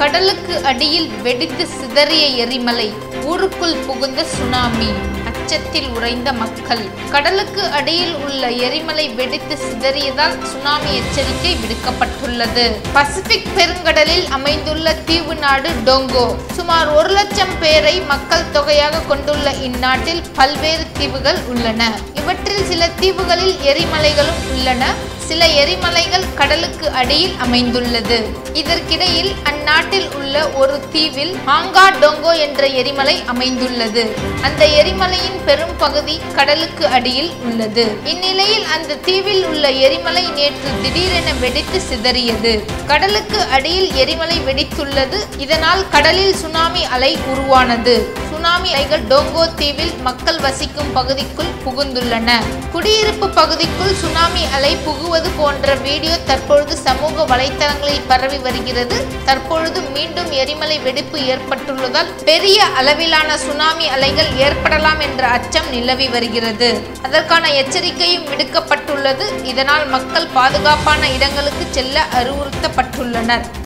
கடலுக்கு அடியில் வெடித்து சிதறிய எரிமலை ஊருக்குள் புகுந்த சுனாமி அச்சத்தில் உறைந்த மக்கள் கடலுக்கு அடியில் உள்ள எரிமலை வெடித்து சிதறியதால் சுனாமி எச்சரிக்கை விடுக்கப்பட்டுள்ளது பசிபிக் பெருங்கடலில் அமைந்துள்ள தீவு நாடு டோங்கோ சுமார் ஒரு லட்சம் பேரை மக்கள் தொகையாக கொண்டுள்ள இந்நாட்டில் பல்வேறு தீவுகள் உள்ளன இவற்றில் சில தீவுகளில் எரிமலைகளும் உள்ளன சில எரிமலைகள் கடலுக்கு அடியில் அமைந்துள்ளது இதற்கிடையில் அந்நாட்டில் உள்ள ஒரு தீவில் ஆங்கா டோங்கோ என்ற எரிமலை அமைந்துள்ளது அந்த எரிமலையின் பெரும் பகுதி கடலுக்கு அடியில் உள்ளது இந்நிலையில் அந்த தீவில் உள்ள எரிமலை நேற்று திடீரென வெடித்து சிதறியது கடலுக்கு அடியில் எரிமலை வெடித்துள்ளது இதனால் கடலில் சுனாமி அலை உருவானது சுனாமி அலைகள் டோங்கோ தீவில் மக்கள் வசிக்கும் பகுதிக்குள் புகுந்துள்ளன குடியிருப்பு பகுதிக்குள் சுனாமி அலை புகுவது போன்ற வீடியோ தற்பொழுது சமூக வலைத்தளங்களில் பரவி வருகிறது தற்பொழுது மீண்டும் எரிமலை வெடிப்பு ஏற்பட்டுள்ளதால் பெரிய அளவிலான சுனாமி அலைகள் ஏற்படலாம் என்ற அச்சம் நிலவி வருகிறது அதற்கான எச்சரிக்கையும் விடுக்கப்பட்டுள்ளது இதனால் மக்கள் பாதுகாப்பான இடங்களுக்கு செல்ல அறிவுறுத்தப்பட்டுள்ளனர்